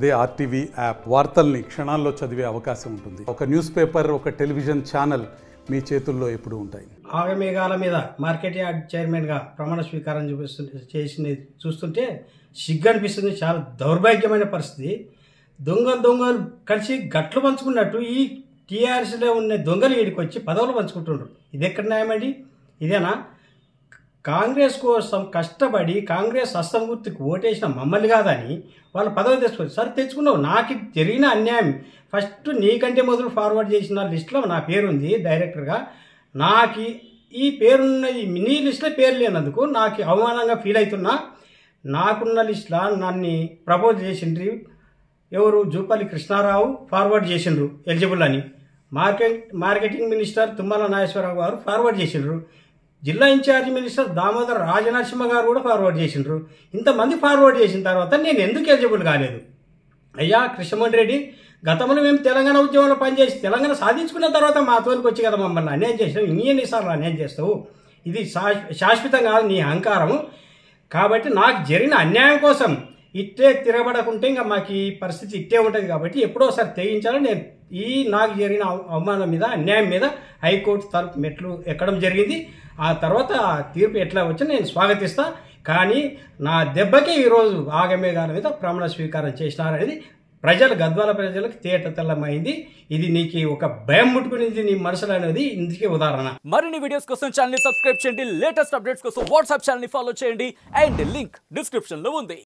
అదే RTV app వార్తల్ని క్షణాల్లో చదివే అవకాశం ఉంటుంది ఒక న్యూస్ పేపర్ ఒక టెలివిజన్ ఛానల్ మీ చేతుల్లో ఎప్పుడూ ఉంటాయి ఆగమేఘాల మీద మార్కెట్ యార్డ్ చైర్మన్గా ప్రమాణ స్వీకారం చూపిస్తు చేసింది చూస్తుంటే సిగ్గు అనిపిస్తుంది చాలా దౌర్భాగ్యమైన పరిస్థితి దొంగలు దొంగలు కలిసి గట్లు పంచుకున్నట్టు ఈ టీఆర్ఎస్లో ఉన్న దొంగలు వీడికి వచ్చి పదవులు పంచుకుంటుండ్రు ఇది ఎక్కడ న్యాయమండి ఇదేనా కాంగ్రెస్ కోసం కష్టపడి కాంగ్రెస్ హస్తం గుర్తుకు ఓటేసిన మమ్మల్ని కాదని వాళ్ళు పదవి తెచ్చుకోవచ్చు సరే తెచ్చుకున్నావు నాకు జరిగిన అన్యాయం ఫస్ట్ నీకంటే మొదలు ఫార్వర్డ్ చేసిన లిస్ట్లో నా పేరు ఉంది డైరెక్టర్గా నాకు ఈ పేరున్న ఈ మినీ లిస్ట్లో పేరు లేనందుకు నాకు అవమానంగా ఫీల్ అవుతున్నా నాకున్న లిస్ట్లో నన్ను ప్రపోజ్ చేసిండ్రి ఎవరు జూపల్లి కృష్ణారావు ఫార్వర్డ్ చేసిండ్రు ఎలిజిబుల్ అని market marketing minister Tummala Nageswararao గారు ఫార్వర్డ్ చేసిండ్రు జిల్లా ఇన్ఛార్జ్ మినిస్టర్ దామోదర్ రాజనరసింహ గారు కూడా ఫార్వర్డ్ చేసిండ్రు ఇంతమంది ఫార్వర్డ్ చేసిన తర్వాత నేను ఎందుకు ఎలిజిబుల్ కాలేదు అయ్యా కృష్ణమోహన్ రెడ్డి గతంలో మేము తెలంగాణ ఉద్యమంలో పనిచేసి తెలంగాణ సాధించుకున్న తర్వాత మా తోలికి వచ్చి కదా మమ్మల్ని అన్యాయం చేసావు ఇన్ని ఎన్నిసార్లు అన్యాయం చేస్తావు ఇది శా- శాశ్వతం కాదు నీ అహంకారము కాబట్టి నాకు జరిగిన అన్యాయం కోసం ఇట్టే తిరగబడకుంటే ఇంకా మాకు ఈ పరిస్థితి ఇట్టే ఉంటుంది కాబట్టి ఎప్పుడోసారి తెగించాలని నేను ఈ నాకు జరిగిన అవ- అవమానం మీద అన్యాయం మీద హైకోర్టు తరపు మెట్లు ఎక్కడం జరిగింది ఆ తర్వాత ఆ తీర్పు ఎట్లా వచ్చి నేను స్వాగతిస్తా కానీ నా దెబ్బకే ఈరోజు ఆగమేఘాల మీద ప్రమాణ స్వీకారం చేసినారనేది ప్రజలు గద్వాల ప్రజలకు తేట తెల్లమైంది ఇది నీకు ఒక భయం ముట్టుకునేది నీ మనసులో అనేది ఇందుకే ఉదాహరణ మరిన్ని వీడియోస్ కోసం ఛానల్ ని సబ్స్క్రైబ్ చేయండి లేటెస్ట్ అప్డేట్స్ కోసం వాట్సాప్ ఛానల్ ని ఫాలో చేయండి అండ్ లింక్ డిస్క్రిప్షన్ లో ఉంది